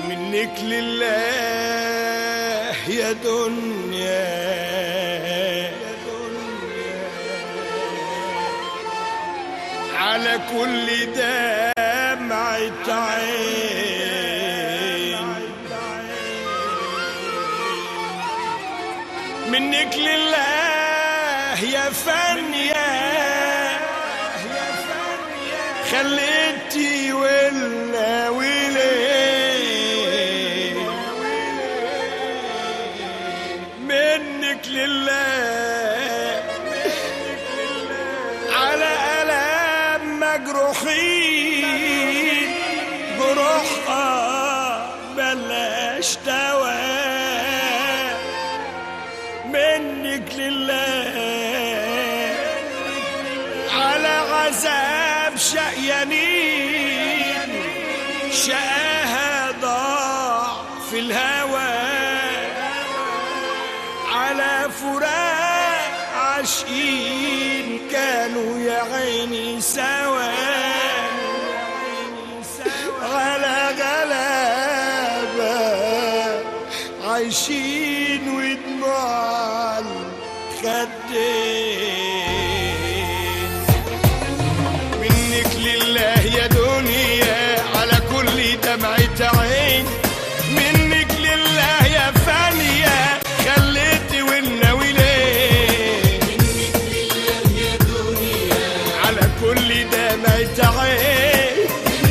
منك لله يا دنيا على كل دمعة عين منك لله يا فانية خليتي ولا وليه منك لله على ألم مجروحين جروحها بلاش دواء منك لله على عذاب شقيانين شقاها ضاع في الهوى على فراق عاشقين كانوا يا عيني سوا على غلابة عايشين ودموع الخدين منك لله يا دنيا على كل دمعة عين منك لله يا فانية خليتي والناوي ليه على كل دمعة عين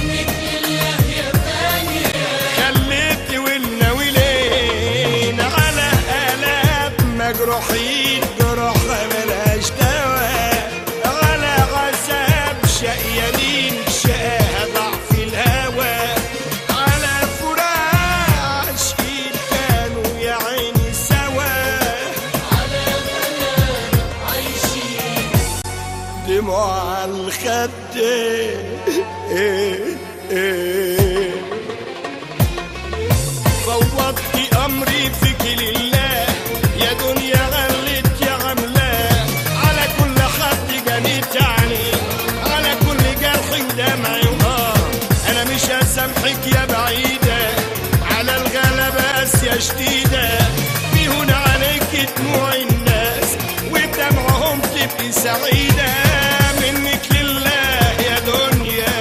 خليتي والناوي لين على آلام مجروحين جروح ملهاش دواء على عذاب شقيانين شقاها ضعف الهوى على فراق عاشقين كانوا يا عيني سوا دموع الخد فوضت امري فيك لله يا دنيا غلت يا عملاه على كل خط جنيت يعني على كل جرح ودمع ونار انا مش هسامحك يا بعيده على الغلبة يا شديده بيهون عليك دموع الناس وبدمعهم تبقي سعيده منك لله يا دنيا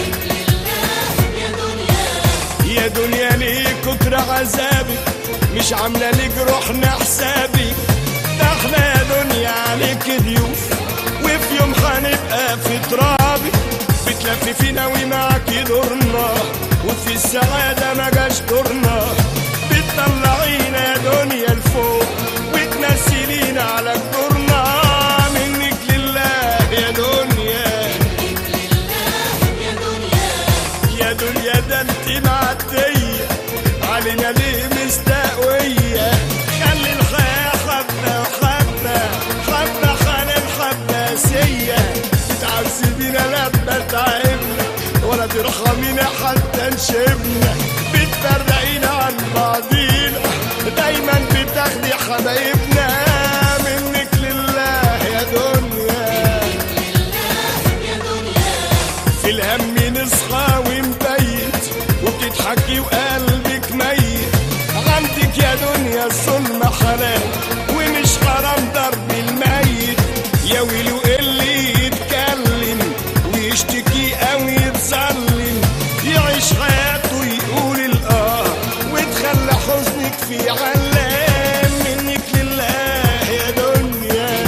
يا دنيا ليه كتر عذابك مش عاملة لك روحنا حسابك ده احنا يا دنيا عليك ضيوف وفي يوم هنبقى في ترابك بتلفي فينا ومعاكي دورنا وفي السعادة ما جاش دورنا بتطلعينا يا دنيا لفوق وتنزلينا على دورنا منك لله يا دنيا يا دنيا ده انت معدية علينا ليه مستقوية خلي الحياة حبة وحبة حبة خلي الحبة سية بتعذبينا لما تعبنا ولا ترحمينا حتى نشبنا بتفرقينا عن بعضينا دايما بتاخدي حبايبنا منك لله يا دنيا في الهم نصحى ونبيت وبتضحكي وقلبك ميت عندك يا دنيا الظلم حلال ومش حرام ضرب الميت يا ويلو اللي يتكلم ويشتكي او يتظلم يعيش حياته يقول الاه وتخلى حزنك في علام منك لله يا دنيا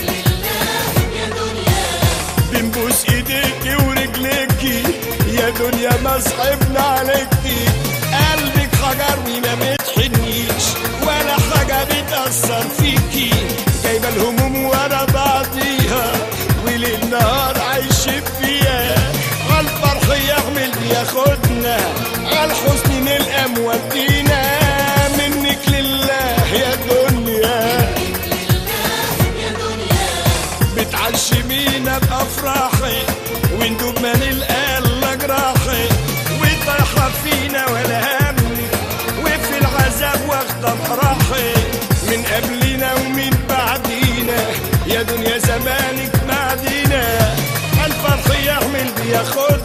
بنبوس ايديكي ورجليكي يا دنيا ما صعبنا عليكي قلبك حجر وما بتحنيش ولا حاجة بتأثر فيكي جايبة الهموم ورا بعضيها وليل نهار عايشين فيها عالفرح يعمل بياخدنا عالحزن نلقى مودينا منك لله يا دنيا بتعشمينا بأفراحي وندوب ما نلقى إلا جراحي وطايحة فينا ولا همك وفي العذاب واخدة براحي من قبلنا ومن بعدينا يا دنيا زمانك معدينا الفرح يعمل بياخد